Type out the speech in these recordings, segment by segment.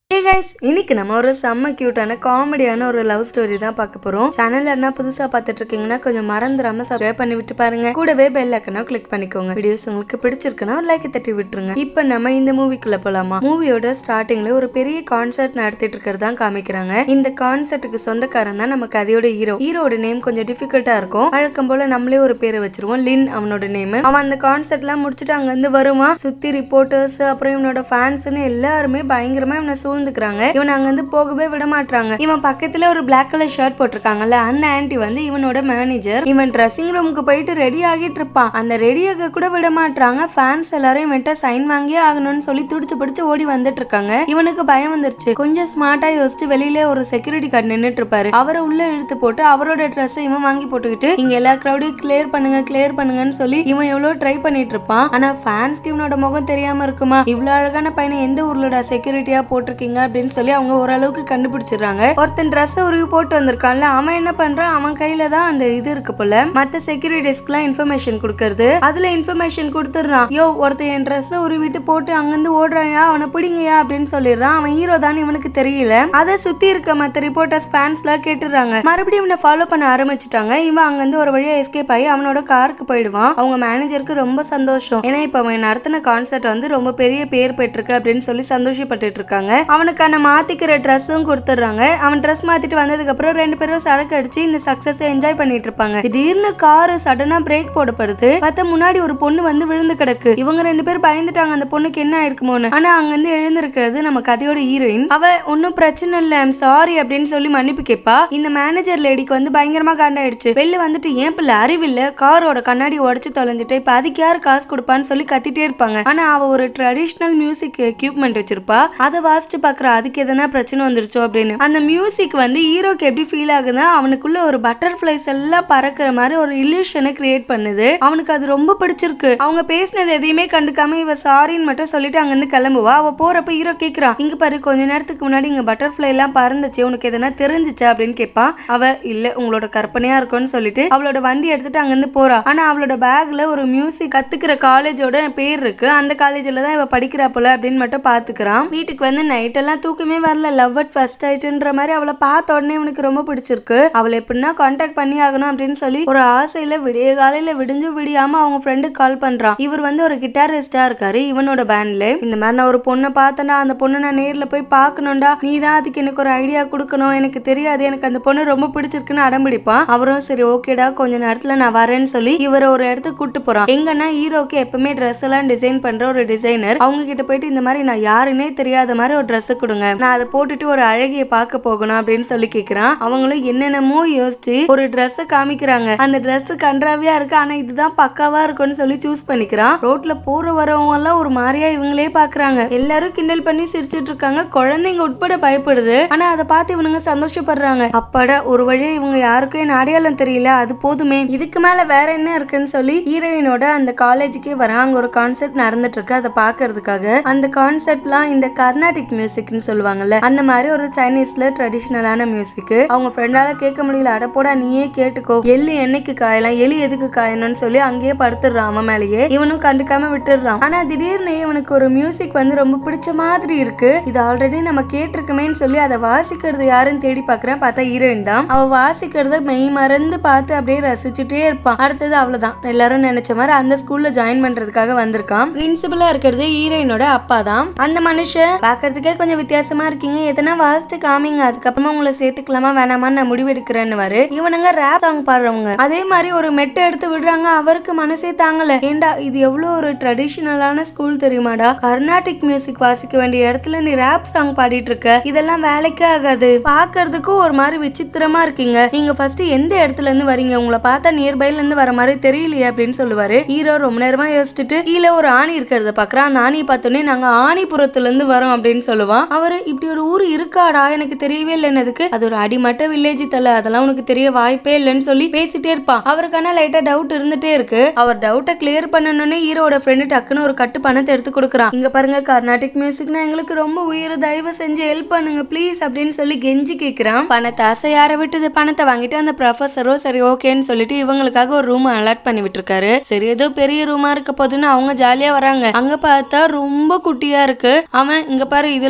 hey guys இன்னைக்கு நம்ம ஒரு செம்ம கியூட்டான காமெடியான ஒரு லவ் ஸ்டோரி தான் பார்க்க போறோம் சேனல் என்ன புதுசா பார்த்துட்டு இருக்கீங்கன்னா கொஞ்சம் மறந்துடாம சப்ஸ்கிரைப் பண்ணி விட்டு பாருங்க கூடவே பெல் ஐக்கனா கிளிக் பண்ணிக்கோங்க வீடியோஸ் உங்களுக்கு பிடிச்சிருக்குன்னா ஒரு லைக் தட்டி விட்டுருங்க இப்போ நம்ம இந்த மூவிக்குள்ள போலாமா மூவியோட ஸ்டார்டிங்ல ஒரு பெரிய கான்சர்ட் நடத்திட்டு இருக்கிறதா காமிக்கிறாங்க இந்த கான்சர்ட்டுக்கு சொந்தக்காரன் தான் நம்ம கதையோட ஹீரோ ஹீரோட நேம் கொஞ்சம் டிஃபிகல்ட்டா இருக்கும் வழக்கம் போல நம்மளே ஒரு பேரை வச்சிருவோம் லின் அவனோட நேம் அவன் அந்த கான்சர்ட்லாம் முடிச்சுட்டு அங்க இருந்து வருவான் சுத்தி ரிப்போர்ட்டர்ஸ் அப்புறம் இவனோட ஃபேன்ஸ்னு எல்லாருமே பயங்கரமா இவனை சூழ்ந்துக்கிறாங்க இவன் அங்க இருந்து போகவே விட மாட்டாங்க இவன் பக்கத்துல ஒரு பிளாக் கலர் ஷர்ட் போட்டிருக்காங்கல்ல அந்த ஆன்ட்டி வந்து இவனோட மேனேஜர் இவன் ட்ரெஸ்ஸிங் ரூமுக்கு போயிட்டு ரெடி ஆகிட்டு இருப்பான் அந்த ரெடி ஆக கூட விட மாட்டாங்க ஃபேன்ஸ் எல்லாரும் இவன்ட்ட சைன் வாங்கியே ஆகணும்னு சொல்லி துடிச்சு பிடிச்சு ஓடி வந்துட்டு இருக்காங்க இவனுக்கு பயம் வந்துருச்சு கொஞ்சம் ஸ்மார்ட்டா யோசிச்சு வெளியில ஒரு செக்யூரிட்டி கார்டு நின்னுட்டு இருப்பாரு அவரை உள்ள இழுத்து போட்டு அவரோட ட்ரெஸ் இவன் வாங்கி போட்டுக்கிட்டு இங்க எல்லா கிரௌடையும் கிளியர் பண்ணுங்க கிளியர் பண்ணுங்கன்னு சொல்லி இவன் எவ்வளவு ட்ரை பண்ணிட்டு இருப்பான் ஆனா ஃபேன்ஸ்க்கு இவனோட முகம் தெரியாம இருக்குமா இவ்வளவு அழகான பையனை எந்த ஊர்லோட செக்யூரிட்டியா போட்டிருக்கீங்க அப்படின்னு சொல்லி அவங்க ஓரளவுக்கு கண்டுபிடிச்சிடுறாங்க ஒருத்தன் ட்ரெஸ் உருவி போட்டு வந்திருக்கான்ல அவன் என்ன பண்றான் அவன் கையில தான் அந்த இது இருக்கு போல மத்த செக்யூரிட்டிஸ்க்குலாம் இன்ஃபர்மேஷன் கொடுக்கறது அதுல இன்ஃபர்மேஷன் கொடுத்துடுறான் யோ ஒருத்தன் என் ட்ரெஸ் உருவிட்டு போட்டு அங்கிருந்து ஓடுறாயா அவனை பிடிங்கயா அப்படின்னு சொல்லிடுறான் அவன் ஹீரோ தான் இவனுக்கு தெரியல அதை சுத்தி இருக்க மத்த ரிப்போர்ட்டர்ஸ் ஃபேன்ஸ்லாம் கேட்டுறாங்க மறுபடியும் இவனை ஃபாலோ பண்ண ஆரம்பிச்சுட்டாங்க இவன் அங்கிருந்து ஒரு வழியா எஸ்கேப் ஆகி அவனோட காருக்கு போயிடுவான் அவங்க மேனேஜருக்கு ரொம்ப சந்தோஷம் ஏன்னா இப்ப அவன் நடத்தின கான்சர்ட் வந்து ரொம்ப பெரிய பேர் பெற்றிருக்கு அப்படின்னு சொல்லி சந்தோஷப்பட்டுட்டு இருக்காங்க அவனுக்கான மாத்திக்கிற ட்ரெஸ்ஸும் கொடுத்துட்றாங்க அவன் ட்ரெஸ் மாத்திட்டு வந்ததுக்கு அப்புறம் ரெண்டு பேரும் சரக்கு அடிச்சு இந்த சக்சஸ் என்ஜாய் பண்ணிட்டு இருப்பாங்க திடீர்னு காரு சடனா பிரேக் போடப்படுது பார்த்தா முன்னாடி ஒரு பொண்ணு வந்து விழுந்து கிடக்கு இவங்க ரெண்டு பேரும் பயந்துட்டாங்க அந்த பொண்ணுக்கு என்ன ஆயிருக்குமோன்னு ஆனா அங்க இருந்து எழுந்திருக்கிறது நம்ம கதையோட ஹீரோயின் அவ ஒன்னும் பிரச்சனை இல்ல ஐம் சாரி அப்படின்னு சொல்லி மன்னிப்பு கேப்பா இந்த மேனேஜர் லேடிக்கு வந்து பயங்கரமா காண்டாயிடுச்சு வெளில வந்துட்டு ஏன் பிள்ளை அறிவில்ல காரோட கண்ணாடி உடைச்சு தொலைஞ்சிட்டு இப்ப அதுக்கு யார் காசு கொடுப்பான்னு சொல்லி கத்திட்டே இருப்பாங்க ஆனா அவ ஒரு ட்ரெடிஷ்னல் மியூசிக் எக்யூப்மெண்ட் வச்சிருப்பா அதை வாசிச்சு பாக்குற அதுக்கு எதனா பிரச்சனை வந்துருச்சோ அப்படின்னு அந்த மியூசிக் வந்து ஹீரோக்கு எப்படி ஃபீல் ஆகுதுன்னா அவனுக்குள்ள ஒரு பட்டர்ஃபிளைஸ் எல்லாம் பறக்கிற மாதிரி ஒரு இல்யூஷனை கிரியேட் பண்ணுது அவனுக்கு அது ரொம்ப பிடிச்சிருக்கு அவங்க பேசினது எதையுமே கண்டுக்காம இவ சாரின்னு மட்டும் சொல்லிட்டு அங்கிருந்து கிளம்புவா அவ போறப்ப ஹீரோ கேக்குறான் இங்க பாரு கொஞ்ச நேரத்துக்கு முன்னாடி இங்க பட்டர்ஃபிளை எல்லாம் பறந்துச்சு உனக்கு எதனா தெரிஞ்சுச்சா அப்படின்னு கேட்பான் அவ இல்ல உங்களோட கற்பனையா இருக்கும்னு சொல்லிட்டு அவளோட வண்டி எடுத்துட்டு அங்கிருந்து போறா ஆனா அவளோட பேக்ல ஒரு மியூசிக் கத்துக்கிற காலேஜோட பேர் இருக்கு அந்த காலேஜ்ல தான் இவ படிக்கிறா போல அப்படின்னு மட்டும் பாத்துக்கிறான் வீட்டுக்கு வந்து நைட் எல்லாம் தூக்கமே வரல லவ் அட் ஃபர்ஸ்ட் ஆயிட்டுன்ற மாதிரி அவளை பார்த்த உடனே இவனுக்கு ரொம்ப பிடிச்சிருக்கு அவளை எப்படின்னா கான்டாக்ட் பண்ணி ஆகணும் அப்படின்னு சொல்லி ஒரு ஆசையில விடிய காலையில விடிஞ்சு விடியாம அவங்க ஃப்ரெண்டுக்கு கால் பண்றான் இவர் வந்து ஒரு கிட்டாரிஸ்டா இருக்காரு இவனோட பேண்ட்ல இந்த மாதிரி நான் ஒரு பொண்ணை பார்த்தேன்டா அந்த பொண்ணை நான் நேர்ல போய் பார்க்கணும்டா நீ தான் அதுக்கு எனக்கு ஒரு ஐடியா கொடுக்கணும் எனக்கு தெரியாது எனக்கு அந்த பொண்ணு ரொம்ப பிடிச்சிருக்குன்னு அடம்பிடிப்பான் அவரும் சரி ஓகேடா கொஞ்ச நேரத்துல நான் வரேன்னு சொல்லி இவரை ஒரு இடத்துக்கு கூட்டு போறான் எங்கன்னா ஹீரோக்கு எப்பவுமே ட்ரெஸ் எல்லாம் டிசைன் பண்ற ஒரு டிசைனர் அவங்க கிட்ட போயிட்டு இந்த மாதிரி நான் யாருன்னே தெரியாத மாதிரி ஒரு ட்ரெஸ் கொடுங்க நான் அதை போட்டுட்டு ஒரு அழகிய பார்க்க போகணும் அப்படின்னு சொல்லி கேக்குறான் அவங்களும் என்னென்னமோ யோசிச்சு ஒரு Dress காமிக்கிறாங்க அந்த Dress கன்றாவியா இருக்கு ஆனா இதுதான் பக்காவா இருக்கும்னு சொல்லி சூஸ் பண்ணிக்கிறான் ரோட்ல போற வரவங்க எல்லாம் ஒரு மாதிரியா இவங்களே பாக்குறாங்க எல்லாரும் கிண்டல் பண்ணி சிரிச்சிட்டு இருக்காங்க குழந்தைங்க உட்பட பயப்படுது ஆனா அதை பார்த்து இவனுங்க சந்தோஷப்படுறாங்க அப்பாடா ஒரு வழியா இவங்க யாருக்கும் என் அடையாளம் தெரியல அது போதுமே இதுக்கு மேல வேற என்ன இருக்குன்னு சொல்லி ஹீரோயினோட அந்த காலேஜுக்கே வரான் அங்க ஒரு கான்செர்ட் நடந்துட்டு இருக்கு அதை பாக்குறதுக்காக அந்த கான்செர்ட்லாம் இந்த கர்நாடிக் மியூசிக்னு சொல்லுவாங்கல்ல அந்த மாதிரி ஒரு சைனீஸ்ல ட்ரெடிஷ்னலான மியூசிக் அவங்க ஃப்ரெண்டால கேட்க முடியல அடப்போடா நீயே கேட்டுக்கோ எள்ளு என்னைக்கு காயலாம் எலி எதுக்கு காயணும்னு சொல்லி அங்கேயே படுத்துடுறான் அவன் மேலேயே இவனும் கண்டுக்காம விட்டுடுறான் ஆனா திடீர்னு இவனுக்கு ஒரு மியூசிக் வந்து ரொம்ப பிடிச்ச மாதிரி இருக்கு இது ஆல்ரெடி நம்ம கேட்டிருக்கமேன்னு சொல்லி அதை வாசிக்கிறது யாருன்னு தேடி பாக்குறேன் பார்த்தா ஹீரோயின் தான் அவ வாசிக்கிறத மெய் மறந்து பார்த்து அப்படியே ரசிச்சுட்டே இருப்பான் அடுத்தது அவ்வளவுதான் எல்லாரும் நினைச்ச மாதிரி அந்த ஸ்கூல்ல ஜாயின் பண்றதுக்காக வந்திருக்கான் பிரின்சிபலா இருக்கிறது ஹீரோயினோட அப்பா தான் அந்த மனுஷன் பாக்குறதுக்கே கொஞ்சம் வித்தியாசமா இருக்கீங்க எதனா வாசிச்சு காமிங்க அதுக்கப்புறமா உங்களை சேர்த்துக்கலாமா வேணாமான்னு நான் முடிவெடுக்கிறேன்னு வரு இவனுங்க ரேப் சாங் பாடுறவங்க அதே மாதிரி ஒரு மெட்டை எடுத்து விடுறாங்க அவருக்கு மனசே தாங்கல ஏண்டா இது எவ்வளவு ஒரு ட்ரெடிஷனலான ஸ்கூல் தெரியுமாடா கர்நாடிக் மியூசிக் வாசிக்க வேண்டிய இடத்துல நீ ரேப் சாங் பாடிட்டு இருக்க இதெல்லாம் வேலைக்கே ஆகாது பாக்குறதுக்கும் ஒரு மாதிரி விசித்திரமா இருக்கீங்க நீங்க ஃபர்ஸ்ட் எந்த இடத்துல இருந்து வரீங்க உங்களை பார்த்தா நியர்பைல இருந்து வர மாதிரி தெரியலையே அப்படின்னு சொல்லுவாரு ஹீரோ ரொம்ப நேரமா யோசிச்சுட்டு கீழே ஒரு ஆணி இருக்கிறத பாக்குறான் அந்த ஆணியை பார்த்தோன்னே நாங்க ஆணிபுரத்துல இருந்து வரோம் அப்படின்னு சொல்லுவான் அவரு இப்படி ஒரு ஊர் இருக்காடா எனக்கு தெரியவே இல்லைன்னதுக்கு அது ஒரு அடிமட்ட வில்லேஜ் தல அதெல்லாம் உனக்கு தெரிய வாய்ப்பே இல்லைன்னு சொல்லி பேசிட்டே இருப்பான் அவருக்கான லைட்டா டவுட் இருந்துட்டே இருக்கு அவர் டவுட்டை கிளியர் பண்ணணும்னு ஹீரோட ஃப்ரெண்டு டக்குன்னு ஒரு கட்டு பணத்தை எடுத்து கொடுக்குறான் இங்க பாருங்க கர்நாடிக் மியூசிக்னா எங்களுக்கு ரொம்ப உயிர் தயவு செஞ்சு ஹெல்ப் பண்ணுங்க ப்ளீஸ் அப்படின்னு சொல்லி கெஞ்சி கேக்குறான் பணத்தை ஆசை யார விட்டது பணத்தை வாங்கிட்டு அந்த ப்ரொஃபஸரோ சரி ஓகேன்னு சொல்லிட்டு இவங்களுக்காக ஒரு ரூம் அலாட் பண்ணி விட்டுருக்காரு சரி ஏதோ பெரிய ரூமா இருக்க போதுன்னு அவங்க ஜாலியா வராங்க அங்க பார்த்தா ரொம்ப குட்டியா இருக்கு அவன் இங்க பாரு இதுல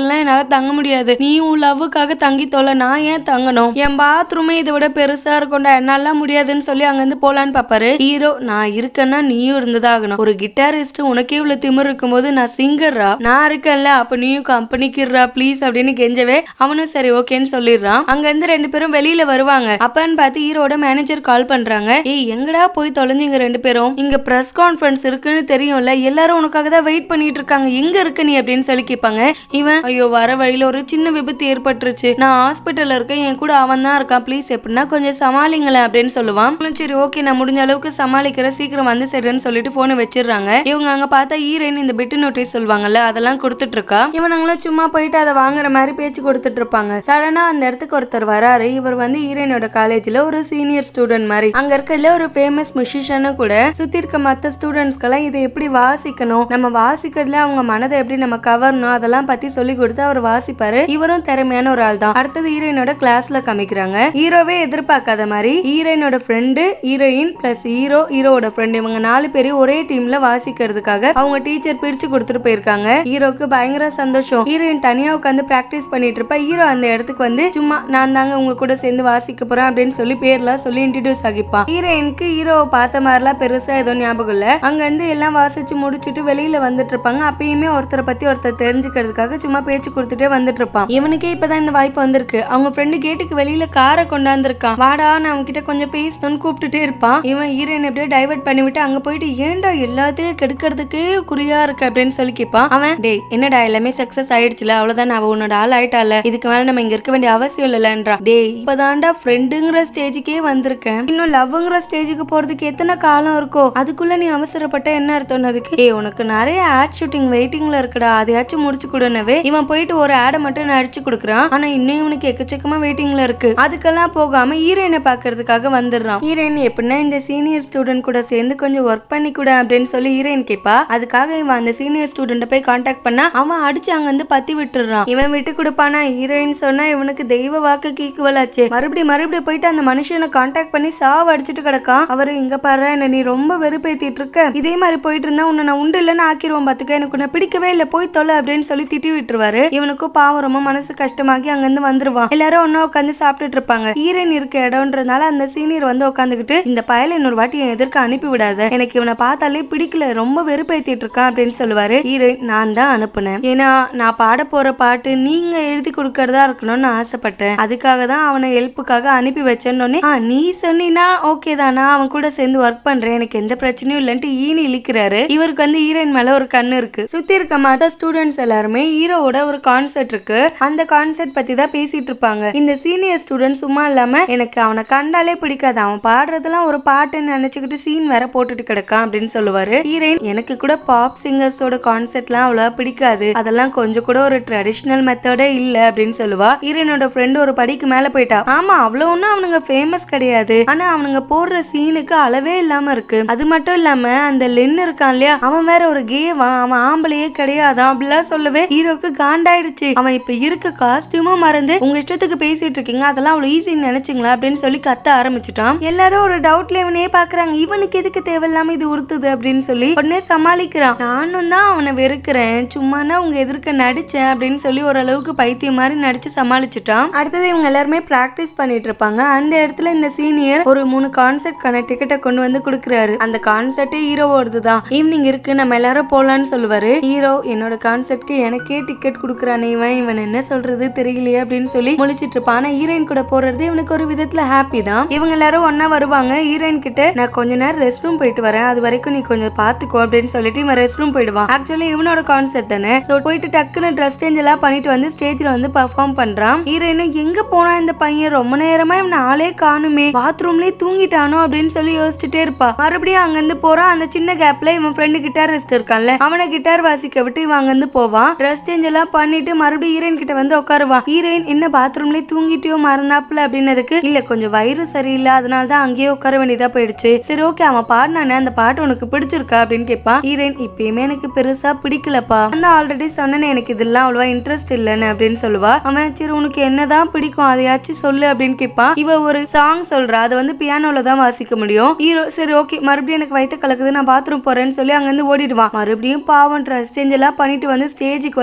ஹாஸ்டல்லாம் என்னால தங்க முடியாது நீ உன் லவ்வுக்காக தங்கி தொலை நான் ஏன் தங்கணும் என் பாத்ரூமே இதை விட பெருசா இருக்கும்டா என்னால முடியாதுன்னு சொல்லி அங்கிருந்து போலான்னு பாப்பாரு ஹீரோ நான் இருக்கேன்னா நீயும் இருந்ததாகணும் ஒரு கிட்டாரிஸ்ட் உனக்கே இவ்வளவு திமிர் இருக்கும்போது நான் சிங்கர்ரா நான் இருக்கேன்ல அப்ப நீயும் கம்பெனிக்குறா ப்ளீஸ் அப்படின்னு கெஞ்சவே அவனும் சரி ஓகேன்னு சொல்லிடுறான் அங்க இருந்து ரெண்டு பேரும் வெளியில வருவாங்க அப்பன்னு பார்த்து ஹீரோட மேனேஜர் கால் பண்றாங்க ஏய் எங்கடா போய் தொலைஞ்சிங்க ரெண்டு பேரும் இங்க பிரஸ் கான்ஃபரன்ஸ் இருக்குன்னு தெரியும்ல எல்லாரும் உனக்காக தான் வெயிட் பண்ணிட்டு இருக்காங்க எங்க இருக்க நீ அப்படின்னு சொல்லி கேட்பாங்க இவன் ஐயோ வர வழியில ஒரு சின்ன விபத்து ஏற்பட்டுருச்சு நான் ஹாஸ்பிட்டல்ல இருக்கேன் என் கூட அவன் தான் இருக்கான் ப்ளீஸ் எப்படின்னா கொஞ்சம் சமாளிங்களேன் அப்படின்னு சொல்லுவான் அவனும் சரி ஓகே நான் முடிஞ்ச அளவுக்கு சமாளிக்கிறேன் சீக்கிரம் வந்து சரின்னு சொல்லிட்டு போனை வச்சிடுறாங்க இவங்க அங்க பார்த்தா ஹீரோயின் இந்த பெட்டு நோட்டீஸ் சொல்லுவாங்கல்ல அதெல்லாம் கொடுத்துட்டு இருக்கா இவனுங்களும் சும்மா போயிட்டு அதை வாங்குற மாதிரி பேச்சு கொடுத்துட்டு இருப்பாங்க சடனா அந்த இடத்துக்கு ஒருத்தர் வராரு இவர் வந்து ஹீரோயினோட காலேஜ்ல ஒரு சீனியர் ஸ்டூடெண்ட் மாதிரி அங்க இருக்கல ஒரு ஃபேமஸ் மியூசிஷியனும் கூட சுத்தி இருக்க மத்த ஸ்டூடெண்ட்ஸ்க்கெல்லாம் இதை எப்படி வாசிக்கணும் நம்ம வாசிக்கிறதுல அவங்க மனதை எப்படி நம்ம கவரணும் அதெல்லாம் பத்தி சொல்லி கொடுத்து அவர் வாசிப்பாரு இவரும் திறமையான ஒரு ஆள் தான் அடுத்தது ஹீரோயினோட கிளாஸ்ல காமிக்கிறாங்க ஹீரோவே எதிர்பார்க்காத மாதிரி ஹீரோயினோட ஃப்ரெண்டு ஹீரோயின் பிளஸ் ஹீரோ ஹீரோவோட ஃப்ரெண்ட் இவங்க நாலு பேரும் ஒரே டீம்ல வாசிக்கிறதுக்காக அவங்க டீச்சர் பிரிச்சு கொடுத்துட்டு போயிருக்காங்க ஹீரோக்கு பயங்கர சந்தோஷம் ஹீரோயின் தனியா உட்காந்து பிராக்டிஸ் பண்ணிட்டு இருப்பா ஹீரோ அந்த இடத்துக்கு வந்து சும்மா நான் தாங்க உங்க கூட சேர்ந்து வாசிக்க போறேன் அப்படின்னு சொல்லி பேர்லாம் சொல்லி இன்ட்ரடியூஸ் ஆகிப்பான் ஹீரோயினுக்கு ஹீரோவை பார்த்த மாதிரிலாம் பெருசா ஏதோ ஞாபகம் இல்ல அங்க இருந்து எல்லாம் வாசிச்சு முடிச்சுட்டு வெளியில வந்துட்டு இருப்பாங்க அப்பயுமே ஒருத்தரை பத்தி ஒருத்தர் தெரிஞ்சுக்கிறதுக்காக சும்மா பேச்சு கொடுத்துட்டே வந்துட்டு இருப்பான் இவனுக்கே இப்பதான் இந்த வாய்ப்பு வந்திருக்கு அவங்க ஃப்ரெண்டு கேட்டுக்கு வெளியில காரை கொண்டாந்துருக்கான் வாடா நான் அவங்க கிட்ட கொஞ்சம் பேசணும்னு கூப்பிட்டுட்டே இருப்பான் இவன் ஹீரோயின் எப்படியோ டைவர்ட் பண்ணிவிட்டு அங்க போயிட்டு ஏன்டா எல்லாத்தையும் கெடுக்கிறதுக்கு குறியா இருக்கு அப்படின்னு சொல்லி கேட்பான் அவன் டேய் என்னடா எல்லாமே சக்சஸ் ஆயிடுச்சுல அவ்வளவுதான் அவ உன்னோட ஆள் ஆயிட்டால இதுக்கு மேல நம்ம இங்க இருக்க வேண்டிய அவசியம் இல்லைன்றா டேய் இப்பதான்டா ஃப்ரெண்டுங்கிற ஸ்டேஜுக்கே வந்திருக்கேன் இன்னும் லவ்ங்கிற ஸ்டேஜுக்கு போறதுக்கு எத்தனை காலம் இருக்கோ அதுக்குள்ள நீ அவசரப்பட்ட என்ன அர்த்தம் அதுக்கு ஏய் உனக்கு நிறைய ஆட் ஷூட்டிங் வெயிட்டிங்ல இருக்குடா அதையாச்சும் முடிச்சு கொடுனவே இவன் போயிட்டு ஒரு ஆடை மட்டும் நடிச்சு கொடுக்குறான் ஆனா இன்னும் இவனுக்கு எக்கச்சக்கமா வெயிட்டிங்ல இருக்கு அதுக்கெல்லாம் போகாம ஹீரோயினை பாக்குறதுக்காக வந்துடுறான் ஹீரோயின் எப்படின்னா இந்த சீனியர் ஸ்டூடெண்ட் கூட சேர்ந்து கொஞ்சம் ஒர்க் பண்ணி கூட அப்படின்னு சொல்லி ஹீரோயின் கேப்பா அதுக்காக இவன் அந்த சீனியர் ஸ்டூடெண்ட்டை போய் காண்டாக்ட் பண்ணா அவன் அடிச்சு அங்க வந்து பத்தி விட்டுறான் இவன் விட்டு கொடுப்பானா ஹீரோயின் சொன்னா இவனுக்கு தெய்வ வாக்கு கீக்குவலாச்சு மறுபடியும் மறுபடியும் போயிட்டு அந்த மனுஷனை காண்டாக்ட் பண்ணி சாவ அடிச்சிட்டு கிடக்கான் அவரு இங்க பாரு என்ன நீ ரொம்ப வெறுப்பேத்திட்டு இருக்க இதே மாதிரி போயிட்டு இருந்தா உன்னை நான் உண்டு இல்லைன்னு ஆக்கிருவோம் பாத்துக்க எனக்கு உன்னை பிடிக்கவே இல்லை போய் தொலை அப்படின்னு சொல்லி திட்டி விட்டுருவாரு இவனுக்கும் பாவம் ரொம்ப மனசு கஷ்டமாகி அங்கிருந்து வந்துருவான் எல்லாரும் ஒன்னா உட்காந்து சாப்பிட்டுட்டு இருப்பாங்க ஹீரோயின் இருக்க இடம்ன்றதுனால அந்த சீனியர் வந்து உட்காந்துக்கிட்டு இந்த பயலை இன்னொரு வாட்டி என் எதிர்க்க அனுப்பி விடாத எனக்கு இவனை பார்த்தாலே பிடிக்கல ரொம்ப வெறுப்பேத்திட்டு இருக்கான் அப்படின்னு சொல்லுவாரு ஹீரோயின் நான் தான் அனுப்புனேன் ஏன்னா நான் பாட போற பாட்டு நீங்க எழுதி கொடுக்கறதா இருக்கணும்னு ஆசைப்பட்டேன் அதுக்காக தான் அவனை ஹெல்ப்புக்காக அனுப்பி வச்சேன்னு ஆ நீ சொன்னீனா ஓகே தானா அவன் கூட சேர்ந்து ஒர்க் பண்றேன் எனக்கு எந்த பிரச்சனையும் இல்லைன்ட்டு ஈனி இழிக்கிறாரு இவருக்கு வந்து ஹீரோயின் மேல ஒரு கண்ணு இருக்கு சுத்தி இருக்க மத ஸ்டூடெண்ட்ஸ் எல்லாருமே ஹீரோவோட ஒரு கான்செர்ட் இருக்கு அந்த கான்செர்ட் பத்தி தான் பேசிட்டு இருப்பாங்க இந்த சீனியர் ஸ்டூடெண்ட் சும்மா இல்லாம எனக்கு அவனை கண்டாலே பிடிக்காது அவன் பாடுறதெல்லாம் ஒரு பாட்டுன்னு நினைச்சுக்கிட்டு சீன் வேற போட்டுட்டு கிடக்கான் அப்படின்னு சொல்லுவாரு ஹீரோயின் எனக்கு கூட பாப் சிங்கர்ஸோட கான்செர்ட்லாம் அவ்வளவா பிடிக்காது அதெல்லாம் கொஞ்சம் கூட ஒரு ட்ரெடிஷ்னல் மெத்தடே இல்ல அப்படின்னு சொல்லுவா ஹீரோயினோட ஃப்ரெண்ட் ஒரு படிக்கு மேல போயிட்டா ஆமா அவ்வளவு ஒன்றும் அவனுங்க ஃபேமஸ் கிடையாது ஆனா அவனுங்க போடுற சீனுக்கு அளவே இல்லாம இருக்கு அது மட்டும் இல்லாம அந்த லென் இருக்கான் இல்லையா அவன் வேற ஒரு கேவான் அவன் ஆம்பளையே கிடையாதான் அப்படிலாம் சொல்லவே ஹீரோக்கு காண்டாயிடுச்சு அவன் இப்ப இருக்க காஸ்டியூமும் மறந்து உங்க இஷ்டத்துக்கு பேசிட்டு இருக்கீங்க அதெல்லாம் அவ்வளவு ஈஸின்னு நினைச்சீங்களா அப்படின்னு சொல்லி கத்த ஆரம்பிச்சுட்டான் எல்லாரும் ஒரு டவுட்ல இவனே பாக்குறாங்க இவனுக்கு எதுக்கு தேவையில்லாம இது உறுத்துது அப்படின்னு சொல்லி உடனே சமாளிக்கிறான் நானும் தான் அவனை வெறுக்கிறேன் சும்மானா உங்க எதிர்க்க நடிச்சேன் அப்படின்னு சொல்லி ஓரளவுக்கு பைத்தியம் மாதிரி நடிச்சு சமாளிச்சுட்டான் அடுத்தது இவங்க எல்லாருமே பிராக்டிஸ் பண்ணிட்டு இருப்பாங்க அந்த இடத்துல இந்த சீனியர் ஒரு மூணு கான்செர்ட்கான டிக்கெட்டை கொண்டு வந்து கொடுக்குறாரு அந்த கான்செர்ட்டே ஹீரோவோடது தான் ஈவினிங் இருக்கு நம்ம எல்லாரும் போலான்னு சொல்லுவாரு ஹீரோ என்னோட கான்செர்ட்க்கு எனக்கே டிக்கெட் கொடுக்குறானே இவன் இவன் என்ன சொல்றது தெரியலையே அப்படின்னு சொல்லி முழிச்சிட்டு இருப்பான் ஆனா ஹீரோயின் கூட போறது இவனுக்கு ஒரு விதத்துல ஹாப்பி தான் இவங்க எல்லாரும் ஒண்ணா வருவாங்க ஹீரோயின் கிட்ட நான் கொஞ்ச நேரம் ரெஸ்ட் ரூம் போயிட்டு வரேன் அது வரைக்கும் நீ கொஞ்சம் பாத்துக்கோ அப்படின்னு சொல்லிட்டு இவன் ரெஸ்ட் ரூம் போயிடுவான் ஆக்சுவலி இவனோட கான்செர்ட் தானே சோ போயிட்டு டக்குன்னு ட்ரெஸ் சேஞ்ச் எல்லாம் பண்ணிட்டு வந்து ஸ்டேஜ்ல வந்து பெர்ஃபார்ம் பண்றான் ஹீரோயினும் எங்க போனா இந்த பையன் ரொம்ப நேரமா இவன் ஆளே காணுமே பாத்ரூம்லயே தூங்கிட்டானோ அப்படின்னு சொல்லி யோசிச்சுட்டே இருப்பா மறுபடியும் அங்கிருந்து போறான் அந்த சின்ன கேப்ல இவன் ஃப்ரெண்டு கிட்டார் ரெஸ்ட் இருக்கான்ல அவனை கிட்டார் வாசிக்க விட்டு இவன் அங்கிருந்து போவான் ட்ரெஸ் சேஞ்ச் எல்லாம் பண்ணிட்டு மறுபடியும் ஹீரோயின் கிட்ட வந்து உட்காருவான் ஹீரோயின் என்ன பாத்ரூம்லயே தூங்கிட்டியோ மறந்தாப்புல அப்படின்னதுக்கு இல்ல கொஞ்சம் வயிறு சரியில்லை அதனால தான் அங்கேயே உட்கார வேண்டியதா போயிடுச்சு சரி ஓகே அவன் பாடினானே அந்த பாட்டு உனக்கு பிடிச்சிருக்கா அப்படின்னு கேட்பான் ஹீரோயின் இப்பயுமே எனக்கு பெருசா பிடிக்கலப்பா நான் ஆல்ரெடி சொன்னேனே எனக்கு இதெல்லாம் அவ்வளவா இன்ட்ரெஸ்ட் இல்லைன்னு அப்படின்னு சொல்லுவா அவன் சரி உனக்கு என்னதான் பிடிக்கும் அதையாச்சும் சொல்லு அப்படின்னு கேட்பான் இவ ஒரு சாங் சொல்றா அதை வந்து பியானோல தான் வாசிக்க முடியும் ஹீரோ சரி ஓகே மறுபடியும் எனக்கு வயிற்று கலக்குது நான் பாத்ரூம் போறேன்னு சொல்லி அங்கிருந்து ஓடிடுவான் மறுபடியும் பாவம் ட்ரெஸ் சேஞ்ச் எல்லாம் பண்ணிட்டு வந்து ஸ்டேஜுக்கு வந்து ஹீரோயின்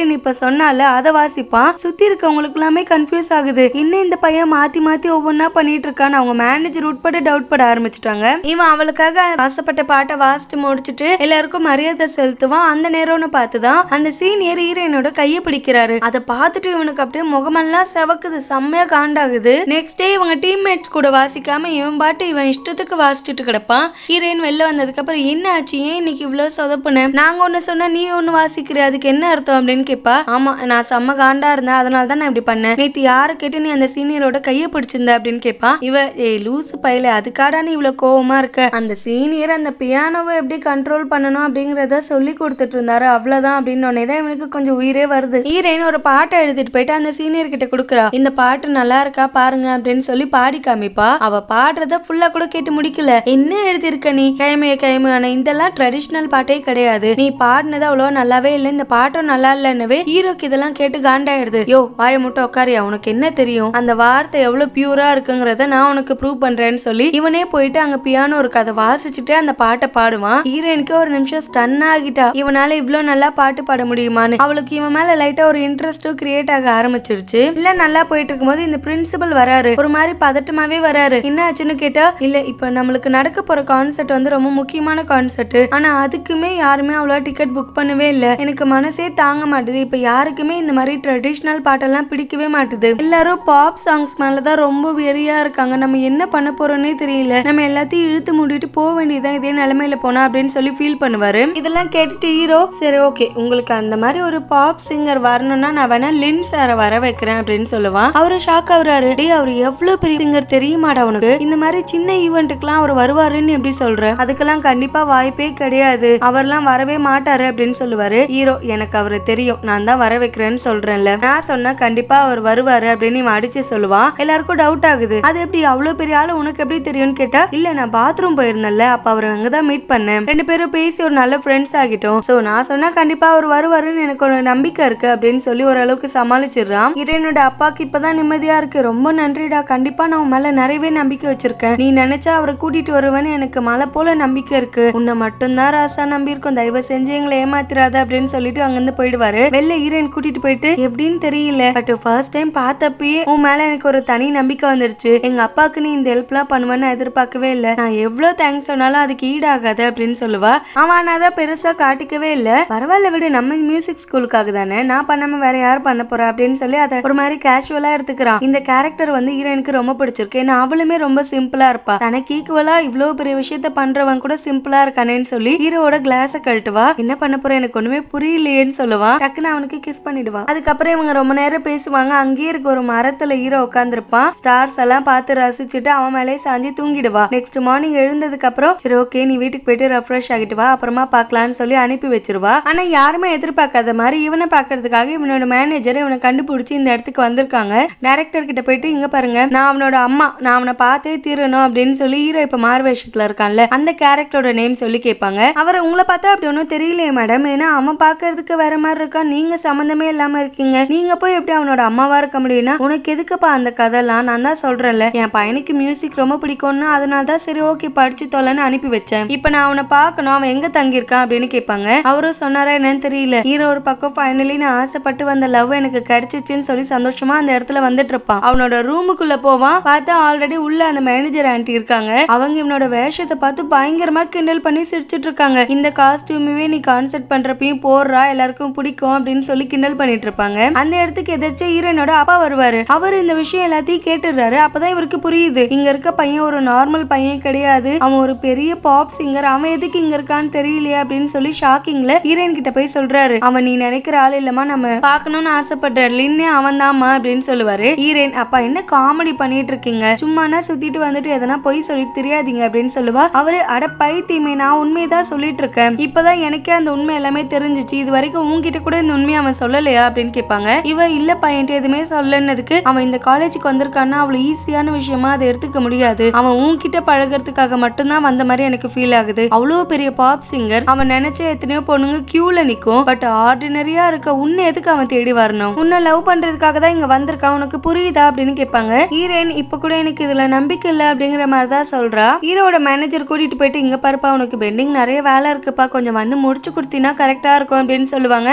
ஹீரோயின் இப்ப சொன்னால அதை வாசிப்பான் சுத்தி இருக்கவங்களுக்கு எல்லாமே கன்ஃபியூஸ் ஆகுது இன்னும் இந்த பையன் மாத்தி மாத்தி ஒவ்வொன்னா பண்ணிட்டு இருக்கான்னு அவங்க மேனேஜர் உட்பட டவுட் பட ஆரம்பிச்சிட்டாங்க இவன் அவளுக்காக ஆசைப்பட்ட பாட்டை வாசிட்டு முடிச்சிட்டு எல்லாருக்கும் மரியாதை செலுத்துவான் அந்த நேரம்னு பார்த்துதான் அந்த சீனியர் ஹீரோயினோட கையை பிடிக்கிறாரு அதை பார்த்துட்டு இவனுக்கு அப்படியே முகமெல்லாம் செவக்குது செம்மையா காண்டாகுது நெக்ஸ்ட் டே இவங்க டீம்மேட்ஸ் கூட வாசிக்காம இவன் பாட்டு இவன் இஷ்டத்துக்கு வாசிச்சுட்டு கிடப்பான் ஹீரோயின் வெளில வந்ததுக்கு அப்புறம் என்ன ஆச்சு ஏன் இன்னைக்கு இவ்வளவு சொதப்புன நாங்க ஒண்ணு சொன்னா நீ ஒண்ணு வாசிக்கிற அதுக்கு என்ன அர்த்தம் அப்படின்னு கேப்பா ஆமா நான் செம்ம காண்டா இருந்தேன் அதனால தான் நான் இப்படி பண்ணேன் நேத்து யாரை கேட்டு நீ அந்த சீனியரோட கையை பிடிச்சிருந்த அப்படின்னு கேப்பா இவ ஏய் லூசு பையல அதுக்காடா நீ இவ்வளவு கோவமா இருக்க அந்த சீனியர் அந்த பியானோவை எப்படி கண்ட்ரோல் பண்ணணும் அப்படிங்கறத சொல்லி கொடுத்துட்டு இருந்தாரு அவ்வளவுதான் அப்படின்னு உடனே தான் இவனுக்கு கொஞ்சம் உயிரே வருது ஹீரோயின் ஒரு பாட்டை எழுதிட்டு போயிட்டு அந்த சீனியர் கிட்ட கொடுக்குறா இந்த பாட்டு நல்லா இருக்கா பாருங்க அப்படின்னு சொல்லி பாடி காமிப்பா அவ பாடுறத ஃபுல்லா கூட கேட்டு முடிக்கல என்ன எழுதியிருக்க நீ கைமைய கைமையான இதெல்லாம் ட்ரெடிஷ்னல் பாட்டே கிடையாது நீ பாடினது அவ்வளோ நல்லாவே இல்லை இந்த பாட்டும் நல்லா இல்லைன்னவே ஹீரோக்கு இதெல்லாம் கேட்டு காண்டாயிடுது யோ வாய மட்டும் உட்காரியா உனக்கு என்ன தெரியும் அந்த வார்த்தை எவ்வளவு பியூரா இருக்குங்கிறத நான் உனக்கு ப்ரூவ் பண்றேன்னு சொல்லி இவனே போயிட்டு அங்க பியானோ இருக்கு அதை வாசிச்சுட்டு அந்த பாட்டை பாடுவான் ஹீரோயினுக்கு ஒரு நிமிஷம் ஸ்டன் ஆகிட்டா இவனால இவ்ளோ நல்லா பாட்டு பாட முடியுமான்னு அவளுக்கு இவன் மேல லைட்டா ஒரு இன்ட்ரெஸ்டும் கிரியேட் ஆக ஆரம்பிச்சிருச்சு இல்ல நல்லா போயிட்டு இருக்கும்போது இந்த பிரின்சிபல் வராரு ஒரு மாதிரி பதட்டமாவே வராரு என்ன ஆச்சுன்னு கேட்டா இல்ல இப்ப நம்மளுக்கு நடக்க போற கான்செர்ட் வந்து ரொம்ப முக்கியமான கான்செர்ட் ஆனா அதுக்குமே யாருமே அவ்வளோ டிக்கெட் புக் பண்ணவே இல்ல எனக்கு மனசே தாங்க மாட்டுது இப்ப யாருக்குமே இந்த மாதிரி ட்ரெடிஷ்னல் பாட்டெல்லாம் பிடிக்கவே மாட்டுது எல்லாரும் பாப் சாங்ஸ் மேலதான் ரொம்ப வெறியா இருக்காங்க நம்ம என்ன பண்ண போறோம்னே தெரியல நம்ம எல்லாத்தையும் இழுத்து மூடிட்டு போக வேண்டியதுதான் இதே நிலைமையில போனா அப்படின்னு சொல்லி ஃபீல் பண்ணுவாரு இதெல்லாம் கேட்டுட்டு ஹீரோ சரி ஓகே உங்களுக்கு அந்த மாதிரி ஒரு பாப் சிங்கர் வரணும்னா நான் வேணா லின் சாரை வர வைக்கிறேன் அப்படின்னு சொல்லுவான் அவரு ஷாக் ஆகுறாரு டேய் அவர் எவ்வளவு பெரிய சிங்கர் தெரியுமாடா உனக்கு இந்த மாதிரி சின்ன ஈவெண்ட்டுக்குலாம் அவர் வருவாருன்னு எப்படி சொல்ற அதுக்கெல்லாம் கண்டிப்பா வாய்ப்பே கிடையாது அவர்லாம் வரவே மாட்டாரு அப்படின்னு சொல்லுவாரு ஹீரோ எனக்கு அவரை தெரியும் நான் தான் வர வைக்கிறேன்னு சொல்றேன்ல நான் சொன்னா கண்டிப்பா அவர் வருவாரு அப்படின்னு இவன் அடிச்சு சொல்லுவான் எல்லாருக்கும் டவுட் ஆகுது அது எப்படி அவ்வளவு பெரிய ஆளு உனக்கு எப்படி தெரியும்னு கேட்டா இல்ல நான் பாத்ரூம் போயிருந்தேன்ல அப்ப அவர் அங்கதான் மீட் பண்ணேன் ரெண்டு பேரும் பேசி ஒரு நல்ல ஃப்ரெண்ட்ஸ் ஆகிட்டோம் சோ நான் சொன்னா கண்டிப்பா அவர் வருவாருன்னு எனக்கு ஒரு நம்பிக்கை இருக்கு அப்படின்னு சொல்லி ஓரளவுக்கு சமாளிச்சிடுறான் இறைவனோட அப்பாக்கு இப்பதான் நிம்மதியா இருக்கு ரொம்ப நன்றிடா கண்டிப்பா நான் உன் மேல நிறையவே நம்பிக்கை வச்சிருக்கேன் நீ நினைச்சா அவரை கூட்டிட்டு வருவேன்னு எனக்கு மலை போல நம்பிக்கை இருக்கு உன்னை மட்டும்தான் ராசா நம்பி இருக்கோம் தயவு செஞ்சு எங்களை ஏமாத்திராத அப்படின்னு சொல்லிட்டு அங்கிருந்து போயிடுவாரு வெளில ஹீரோயின் கூட்டிட்டு போயிட்டு எப்படின்னு தெரியல பட் ஃபர்ஸ்ட் டைம் பார்த்தப்பயே உன் மேல எனக்கு ஒரு தனி நம்பிக்கை வந்துருச்சு எங்க அப்பாக்கு நீ இந்த ஹெல்ப்லாம் பண்ணுவேன்னு எதிர்பார்க்கவே இல்ல நான் எவ்வளவு தேங்க்ஸ் சொன்னாலும் அதுக்கு ஈடாகாது அப்படின்னு சொல்லுவா அவன் ஆனா அதை பெருசா காட்டிக்கவே இல்ல பரவாயில்ல விடு நம்ம மியூசிக் ஸ்கூலுக்காக தானே நான் பண்ணாம வேற யார் பண்ண போறா அப்படின்னு சொல்லி அதை ஒரு மாதிரி கேஷுவலா எடுத்துக்கிறான் இந்த கேரக்டர் வந்து ஹீரோயினுக்கு ரொம்ப பிடிச்சிருக்கு ஏன்னா அவளுமே ரொம்ப சிம்பிளா இருப்பா தனக்கு ஈக்குவலா இவ்வளவு பெரிய விஷயத்த பண்றவன் கூட சிம்பிளா இருக்கானேன்னு சொல்லி ஹீரோவோட கிளாஸ கழட்டுவா என்ன பண்ண போற எனக்கு ஒண்ணுமே புரியலையேன்னு சொல்லுவான் டக்குன்னு அவனுக்கு கிஸ் பண்ணிடுவா அதுக்கப்புறம் இவங்க ரொம்ப நேரம் பேசுவாங்க அங்கேயே இருக்க ஒரு மரத்துல ஹீரோ உட்காந்துருப்பான் ஸ்டார்ஸ் எல்லாம் பார்த்து ரசிச்சுட்டு அவன் மேலே சாஞ்சி தூங்கிடுவா நெக்ஸ்ட் மார்னிங் எழுந்ததுக்கு அப்புறம் சரி ஓகே நீ வீட்டுக்கு போயிட்டு ரெஃப்ரெஷ் ஆகிட்டு வா அப்புறமா பார்க்கலாம்னு சொல்லி அனுப்பி வச்சிருவா ஆனா யாருமே எதிர்பார்க்காத மாதிரி இவனை பார்க்கறதுக்காக இவனோட மேனேஜர் இவனை கண்டுபிடிச்சி இந்த இடத்துக்கு வந்திருக்காங்க டைரக்டர் கிட்ட போயிட்டு இங்க பாருங்க நான் அவனோட அம்மா நான் அவனை பார்த்தே தீரணும் அப்படின்னு சொல்லி ஹீரோ இப்ப மாறு வேஷத்துல இருக்கான்ல அந்த கேரக்டரோட நேம் சொல்லி கேட்பாங்க அவர் உங்களை பார்த்தா அப்படி ஒன்றும் தெரியலையே மேடம் ஏன்னா அவன் பார்க்கறதுக்கு வேற மாதிரி இருக்கான் நீங்க சம்மந்தமே இல்லாம இருக்கீங்க நீங்க போய் எப்படி அவனோட அம்மாவா இருக்க முடியும்னா உனக்கு எதுக்குப்பா அந்த கதைலாம் நான் தான் சொல்றேன்ல என் பையனுக்கு மியூசிக் ரொம்ப பிடிக்கும்னு அதனால தான் சரி ஓகே படிச்சு தொலைன்னு அனுப்பி வச்சேன் இப்போ நான் அவனை பார்க்கணும் அவன் எங்க தங்கியிருக்கான் அப்படின்னு கேட்பாங்க அவரும் சொன்னாரா என்னன்னு தெரியல ஹீரோ ஒரு பக்கம் ஃபைனலி நான் ஆசைப்பட்டு வந்த லவ் எனக்கு கிடைச்சிச்சுன்னு சொல்லி சந்தோஷமா அந்த இடத்துல வந்துட்டு இருப்பான் அவனோட ரூமுக்குள்ள போவான் பார்த்தா ஆல்ரெடி உள்ள அந்த மேனேஜர் ஆன்ட்டி இருக்காங்க அவங்க இவனோட வேஷத்தை பார்த்து பயங்கரமா கிண்டல் பண்ணி சிரிச்சிட்டு இருக்காங்க இந்த காஸ்டியூமே நீ கான்செர்ட் பண்றப்பையும் போடுறா எல்லாருக்கும் பிடிக்கும் அப்படின்னு சொல்லி கிண்டல் பண்ணிட்டு இருப்பாங்க அந்த இடத்துக்கு எதிர்த்து ஹீரோனோட அப்பா வருவாரு அவர் இந்த விஷயம் எல்லாத்தையும் கேட்டுடுறாரு அப்பதான் இவருக்கு புரியுது இங்க இருக்க பையன் ஒரு நார்மல் பையன் கிடையாது அவன் ஒரு பெரிய பாப் சிங்கர் அவன் எதுக்கு இங்க இருக்கான்னு தெரியலையே அப்படின்னு சொல்லி ஷாக்கிங்ல ஹீரோயின் கிட்ட போய் சொல்றாரு அவன் நீ நினைக்கிற ஆள் இல்லமா நம்ம பார்க்கணும்னு ஆசைப்படுற லின்னே அவன் தாமா அப்படின்னு சொல்லுவாரு ஹீரோயின் அப்பா என்ன காமெடி பண்ணிட்டு இருக்கீங்க சும்மானா சுத்திட்டு வந்துட்டு எதனா பொய் சொல்லிட்டு தெரியாதீங்க அப்படின்னு சொல்லுவா அவரு அட பைத்தியமே நான் உண்மையதான் சொல்லிட்டு இருக்கேன் இப்பதான் எனக்கே அந்த உண்மை எல்லாமே தெரிஞ்சுச்சு இது வரைக்கும் உன்கிட்ட கூட இந்த உண்மையை அவன் சொல்லலையா அப்படின்னு கேட்பாங்க இவ இல்ல பையன்ட்டு எதுவுமே சொல்லனதுக்கு அவன் இந்த காலேஜுக்கு வந்திருக்கான்னா அவ்வளவு ஈஸியான விஷயமா அதை எடுத்துக்க முடியாது அவன் உன்கிட்ட பழகிறதுக்காக மட்டும்தான் வந்த மாதிரி எனக்கு ஃபீல் ஆகுது அவ்வளவு பெரிய பாப் சிங்கர் அவன் நினைச்ச எத்தனையோ பொண்ணுங்க கியூல நிக்கும் பட் ஆர்டினரியா இருக்க உன்னை எதுக்கு அவன் தேடி வரணும் உன்னை லவ் பண்றதுக்காக தான் இங்க வந்திருக்கான் உனக்கு புரியுதா அப்படின்னு கேட்பாங்க ஹீரோயின் இப்ப கூட எனக்கு இதுல நம்பிக்கை இல்ல அப்படிங்கிற மாதிரி தான் சொல்றா ஹீரோட மேனேஜர் கூட்டிட்டு போயிட்டு இங்க பாருப்பா உனக்கு பெண்டிங் நிறைய வேலை இருக்குப்பா கொஞ்சம் வந்து முடிச்சு கொடுத்தீங்கன்னா கரெக்டா இருக்கும் அப்படின்னு சொல்லுவாங்க ஹீரோ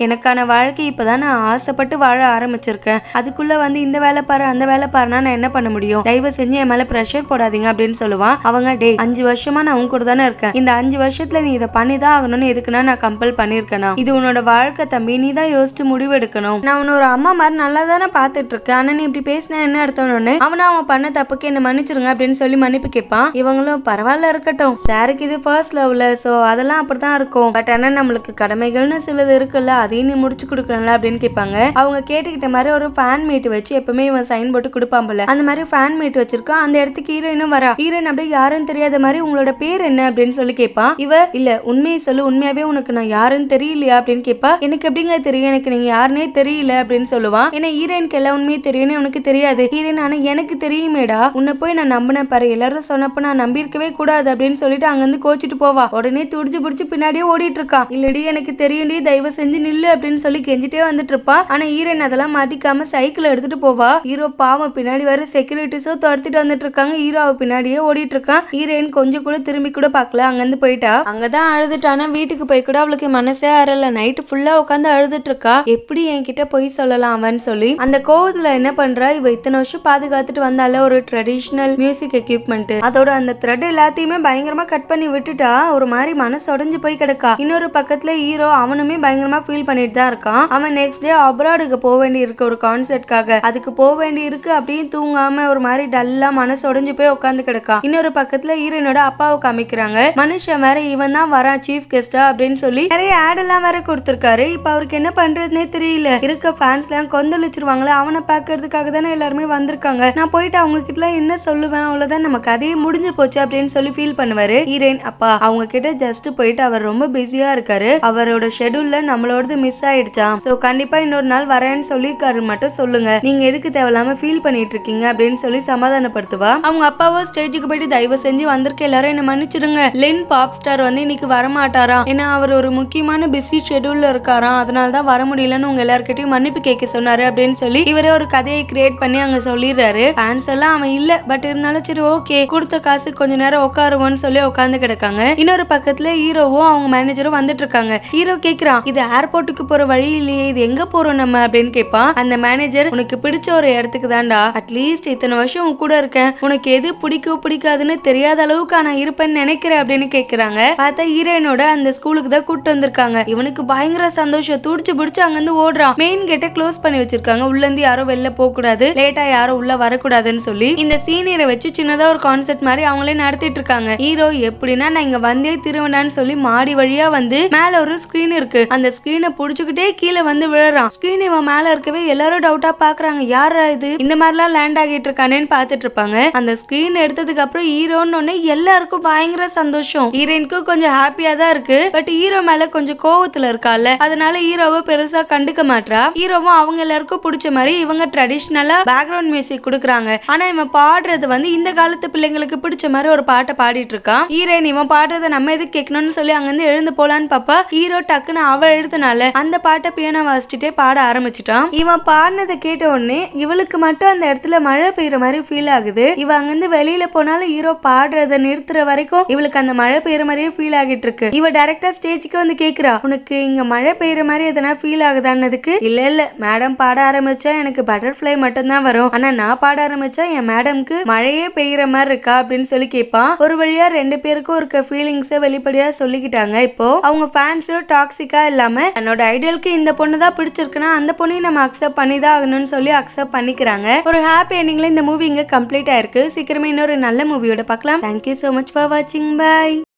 எனக்கான வாழ்க்கை இப்பதான் நான் ஆசைப்பட்டு வாழ ஆரம்பிச்சிருக்கேன் அதுக்குள்ள வந்து இந்த வேலை பாரு அந்த வேலை பாருனா நான் என்ன பண்ண முடியும் தயவு செஞ்சு என் மேல ப்ரெஷர் போடாதீங்க அப்படின்னு சொல்லுவான் அவங்க டே அஞ்சு வருஷமா நான் உன் கூட தானே இருக்கேன் இந்த அஞ்சு வருஷத்துல நீ இதை பண்ணிதான் ஆகணும்னு எதுக்குன்னா நான் கம்பல் பண்ணிருக்கேனா இது உன்னோட வாழ்க்கை தம்பி நீ தான் யோசிச்சு முடிவு எடுக்கணும் நான் உன்னை ஒரு அம்மா மாதிரி நல்லா தானே பாத்துட்டு இருக்கேன் ஆனா நீ இப்படி பேசினா என்ன அர்த்தம்னு அவனா அவன் பண்ண தப்புக்கு என்ன மன்னிச்சிருங்க அப்படின்னு சொல்லி மன்னிப்பு கேட்பான் இவங்களும் பரவாயில்ல இருக்கட்டும் சாருக்கு இது ஃபர்ஸ்ட் லவ்ல சோ அதெல்லாம் அப்படிதான் இருக்கும் பட் ஆனா நம்மளுக்கு கடமைகள்னு சிலது இருக்குல்ல அதையும் நீ முடிச்சு கொடுக்கணும்ல அப்படின்னு கேட்பாங்க அவங்க கேட்டுக்கிட்ட மாதிரி ஒரு ஃபேன் மீட் வச்சு எப்பவுமே இவன் சைன் போட்டு கொடுப்பான் போல அந்த மாதிரி ஃபேன் மீட் வச்சிருக்கான் அந்த இடத்துக்கு ஹீரோயினும் வரா ஹீரோயின் அப்படியே யாரும் தெரியாத மாதிரி உங்களோட பேர் என்ன அப்படின்னு சொல்லி கேட்பான் இவ இல்ல உண்மையை சொல்லு உண்மையாவே உனக்கு நான் யாருன்னு தெரியலையா அப்படின்னு கேட்பா எனக்கு எப்படிங்க தெரியும் எனக்கு நீங்க யாருன்னே தெரியல அப்படின்னு சொல்லுவான் ஏன்னா ஹீரோயினுக்கு எல்லா உண்மையும் தெரியும்னு உனக்கு தெரியாது ஹீரோயின் ஆனா எனக்கு தெரியுமேடா உன்னை போய் நான் நம்பினேன் பாரு எல்லாரும் சொன்னப்ப நான் நம்பியிருக்கவே கூடாது அப்படின்னு சொல்லிட்டு அங்கிருந்து கோச்சிட்டு போவா உடனே துடிச்சு பிடிச்சு பின்னாடியே ஓடிட்டு இருக்கா இல்லடி எனக்கு தெரியும்டி தயவு செஞ்சு நில்லு அப்படின்னு சொல்லி கெஞ்சிட்டே வந்துட்டு இருப்பா ஆனா ஹீரோயின் அதெல்லாம் மாட்டிக்காம சைக்கிள் எடுத்துட்டு போவா ஹீரோ பாவம் பின்னாடி வர செக்யூரிட்டிஸோ துரத்திட்டு வந்துட்டு இருக்காங்க ஹீரோ அவ பின்னாடியே ஓடிட்டு இருக்கான் ஹீரோயின் கொஞ்சம் கூட திரும்பி கூட பார்க்கல அங்கிருந்து போயிட்டா அங்கதான் அழுதுட்டானா வீட்டுக்கு போய் கூட அவளுக்கு மனசே அறல நைட்டு ஃபுல்லா உட்காந்து அழுதுட்டு இருக்கா எப்படி என்கிட்ட பொய் சொல்லலாம் அவன் சொல்லி அந்த கோவத்துல என்ன பண்றா இவ இத்தனை வருஷம் பாதுகாத்துட்டு வந்தால ஒரு ட்ரெடிஷ்னல் மியூசிக் எக்யூப்மெண்ட் அதோட அந்த த்ரெட் எல்லாத்தையுமே பயங்கரமா கட் பண்ணி விட்டுட்டா ஒரு மாதிரி மனசு உடைஞ்சு போய் கிடக்கா இன்னொரு பக்கத்துல ஹீரோ அவனுமே பயங்கரமா ஃபீல் பண்ணிட்டு தான் இருக்கான் அவன் நெக்ஸ்ட் டே அப்ராடுக்கு போக வேண்டி இருக்கு ஒரு கான்சர்ட்காக அதுக்கு போக வேண்டி இருக்கு அப்படியே தூங்காம ஒரு மாதிரி டல்லா மனசு உடைஞ்சு போய் உட்காந்து கிடக்கா இன்னொரு பக்கத்துல ஹீரோனோட அப்பாவை காமிக்கிறாங்க மனுஷன் வேற இவன் தான் வரான் சீஃப் கெஸ்டா அப்படின்னு சொல்லி நிறைய ஆட் எல்லாம் வேற கொடுத்திருக்காரு இப்ப அவருக்கு என்ன பண்றதுனே தெரியல இருக்க ஃபேன்ஸ் எல்லாம் கொந்தளிச்சிருவாங்களே அவனை பாக்குறதுக்காக தானே எல்லாருமே வந்திருக்காங்க நான் போயிட்டு அவங்க கிட்ட என்ன சொல்லுவேன் அவ்வளவுதான் நம்ம கதையே முடிஞ்சு போச்சு அப்படின்னு சொல்லி ஃபீல் பண்ணுவாரு ஹீரோயின் அப்பா அவங்க கிட்ட ஜஸ்ட் போயிட்டு அவர் ரொம்ப பிஸியா இருக்காரு அவரோட ஷெட்யூல்ல நம்மளோடது மிஸ் ஆயிடுச்சாம் சோ கண்டிப்பா இன்னொரு நாள் வரேன்னு சொல்லிருக்காரு மட்டும் சொல்லுங்க நீங்க எதுக்கு தேவையில்லாம ஃபீல் பண்ணிட்டு இருக்கீங்க அப்படின்னு சொல்லி சமாதானப்படுத்துவா அவங்க அப்பாவோ ஸ்டேஜுக்கு போயிட்டு தயவு செஞ்சு வந்திருக்க எல்லாரும் என்ன மன்னிச்சிடுங்க லென் பாப் ஸ்டார் வந்து இன்னைக்கு வரமாட்டாராம் ஏன்னா அவர் ஒரு முக்கியமான பிஸி ஷெட்யூல்ல இருக்காராம் அதனால தான் வர முடியலன்னு உங்க எல்லார்கிட்டயும் மன்னிப்பு கேட்க சொன்னாரு அப்படின்னு சொல்லி இவரே ஒரு கதையை கிரியேட் பண்ணி அங்க சொல்லிடுறாரு ஃபேன்ஸ் எல்லாம் அவன் இல்ல பட் இருந்தாலும் சரி ஓகே கொடுத்த காசு கொஞ்ச நேரம் உட்காருவோன்னு சொல்லி உட்காந்து கிடக்காங்க இன்னொரு பக்கத்துல ஹீரோவும் அவங்க மேனேஜரும் வந்துட்டு இருக்காங்க ஹீரோ கேக்குறான் இது ஏர்போர்ட்டுக்கு போற வழி இல்லையே இது எங்க போறோம் நம்ம அப்படின்னு கேட்பான் அந்த மேனேஜர் உனக்கு பிடிச்ச ஒரு இடத்துக்கு தான்டா அட்லீஸ்ட் இத்தனை வருஷம் உன் கூட இருக்கேன் உனக்கு எது பிடிக்கும் பிடிக்காதுன்னு தெரியாத அளவுக்கு நான் இருப்பேன்னு நினைக்கிறேன் அப்படின்னு கேக்குறாங்க பார்த்தா ஹீரோயினோட அந்த ஸ்கூலுக்கு தான் கூட்டு வந்திருக்காங்க இவனுக்கு பயங்கர சந்தோஷம் துடிச்சு பிடிச்சு அங்கிருந்து ஓடுறான் மெயின் கேட்டை க்ளோஸ் பண்ணி வச்சிருக்காங்க உள்ள இருந்து யாரும் வெளில போக கூடாது லேட்டா யாரும் உள்ள வரக்கூடாதுன்னு சொல்லி இந்த சீனியரை வச்சு சின்னதா ஒரு கான்செர்ட் மாதிரி அவங்களே நடத்திட்டு இருக்காங்க ஹீரோ எப்படின்னா நான் இங்க வந்தே திருவனான்னு சொல்லி மாடி வழியா வந்து மேல ஒரு ஸ்கிரீன் இருக்கு அந்த ஸ்கிரீனை புடிச்சுக்கிட்டே கீழே வந்து விழுறான் ஸ்கிரீன் இவன் மேல இருக்கவே எல்லாரும் டவுட்டா பாக்குறாங்க யாரா இது இந்த மாதிரிலாம் லேண்ட் ஆகிட்டு இருக்கானேன்னு பாத்துட்டு இருப்பாங்க அந்த ஸ்கிரீன் எடுத்ததுக்கு அப்புறம் ஹீரோன்னு ஒண்ணு எல்லாருக்கும் பயங்கர சந்தோஷம் ஹீரோயினுக்கும் கொஞ்சம் ஹாப்பியா தான் இருக்கு பட் ஹீரோ மேல கொஞ்சம் கோவத்துல இருக்கால அதனால ஹீரோவை பெருசா கண்டுக்க மாட்றா ஹீரோவும் அவங்க எல்லாருக்கும் பிடிச்ச மாதிரி இவங்க ட்ரெடிஷ்னலா பேக்ரவுண்ட் மியூசிக் கொடுக்குறாங்க ஆனா இவன் பாடுறது வந்து இந்த காலத்து பிள்ளைங்களுக்கு பிடிச்ச மாதிரி ஒரு பாட்டை பாடிட்டு இருக்கான் ஹீரோயின் இவன் பாடுறத நம்ம எதுக்கு கேட்கணும்னு சொல்லி அங்கிருந்து எழுந்து போலான்னு பாப்பா ஹீரோ டக்குன்னு அவ எழுதுனால அந்த பாட்டை பியானோ வாசிச்சுட்டே பாட ஆரம்பிச்சிட்டான் இவன் பாடினதை கேட்ட உடனே இவளுக்கு மட்டும் அந்த இடத்துல மழை பெய்யுற மாதிரி ஃபீல் ஆகுது இவ அங்கிருந்து வெளியில போனாலும் ஹீரோ பாடுறத நிறுத்துற வரைக்கும் இவளுக்கு அந்த மழை பெய்யுற மாதிரியே ஃபீல் ஆகிட்டு இருக்கு இவ டைரக்டா ஸ்டேஜுக்கு வந்து கேக்குறா உனக்கு இங்க மழை பெய்யுற மாதிரி எதனா ஃபீல் ஆகுதான்னதுக்கு இல்ல இல்ல மேடம் பாட ஆரம்பிச்சா எனக்கு பட்டர்ஃப்ளை மட்டும் தான் வரும் ஆனா நான் பாட ஆரம்பிச்சா என் மேடம்க்கு மழையே பெய்யுற மாதிரி இருக்கா அப்படின்னு சொல்லி கேட்பான் ஒரு வழியா ரெண்டு பேருக்கும் இருக்க ஃபீலிங்ஸை வெளிப்படையா சொல்லிக்கிட்டாங்க இப்போ அவங்க ஃபேன்ஸும் டாக்ஸிக்கா இல்லாம தன்னோட ஐடியலுக்கு இந்த பொண்ணு தான் பிடிச்சிருக்குன்னா அந்த பொண்ணையும் நம்ம அக்செப்ட் பண்ணி தான் ஆகணும்னு சொல்லி அக்செப்ட் பண்ணிக்கிறாங்க ஒரு ஹாப்பி எண்டிங்ல இந்த மூவி இங்க கம்ப்ளீட் ஆயிருக்கு சீக்கிரமே இன்னொரு நல்ல மூவியோட பார்க்கலாம் தேங்க்யூ so மச் ஃபார் வாட்சிங் பை